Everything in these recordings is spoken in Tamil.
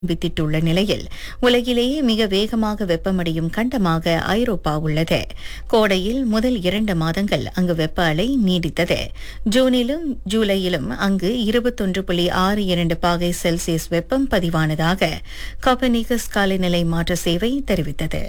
வித்திட்டுள்ள நிலையில் உலகிலேயே மிக வேகமாக வெப்பமடையும் கண்டமாக ஐரோப்பா உள்ளது கோடையில் முதல் இரண்டு மாதங்கள் அங்கு வெப்ப அலை நீடித்தது ஜூனிலும் ஜூலையிலும் அங்கு இருபத்தொன்று புள்ளி ஆறு இரண்டு பாகை செல்சியஸ் வெப்பம் பதிவானதாக கோப்பனிகஸ் காலநிலை மாற்ற சேவை தெரிவித்தது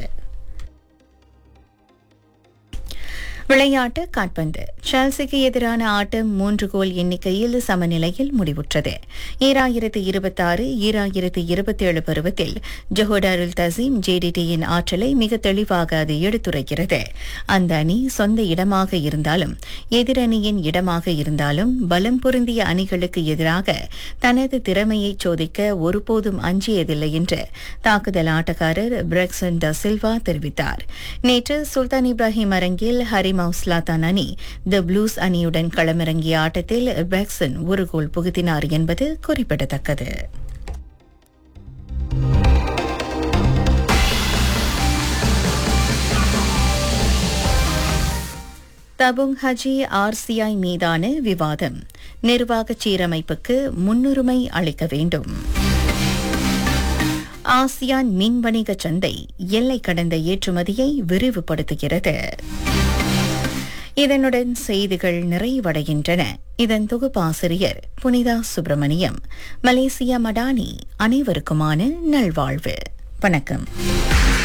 விளையாட்டு காட்பந்து செல்சிக்கு எதிரான ஆட்டம் மூன்று கோல் எண்ணிக்கையில் சமநிலையில் முடிவுற்றது ஈராயிரத்து இருபத்தாறு ஈராயிரத்து இருபத்தேழு பருவத்தில் ஜொஹோடாருல் தசீம் ஜேடிடியின் ஆற்றலை மிக தெளிவாக அது எடுத்துரைக்கிறது அந்த அணி சொந்த இடமாக இருந்தாலும் எதிரணியின் இடமாக இருந்தாலும் பலம் பொருந்திய அணிகளுக்கு எதிராக தனது திறமையை சோதிக்க ஒருபோதும் அஞ்சியதில்லை என்று தாக்குதல் ஆட்டக்காரர் பிரெக்சன் ட சில்வா தெரிவித்தார் நேற்று சுல்தான் இப்ராஹிம் அரங்கில் ஹரிமவுஸ் ஸ்லாத்தான் அணி தி ப்ளூஸ் அணியுடன் களமிறங்கிய ஆட்டத்தில் பிரெக்சன் ஒரு கோல் புகுத்தினார் என்பது குறிப்பிடத்தக்கது தபுங் ஹஜி ஆர்சிஐ மீதான விவாதம் நிர்வாக சீரமைப்புக்கு முன்னுரிமை அளிக்க வேண்டும் ஆசியான் மின் வணிக சந்தை எல்லை கடந்த ஏற்றுமதியை விரிவுபடுத்துகிறது இதனுடன் செய்திகள் நிறைவடைகின்றன இதன் தொகுப்பாசிரியர் புனிதா சுப்பிரமணியம் மலேசியா மடானி அனைவருக்குமான நல்வாழ்வு வணக்கம்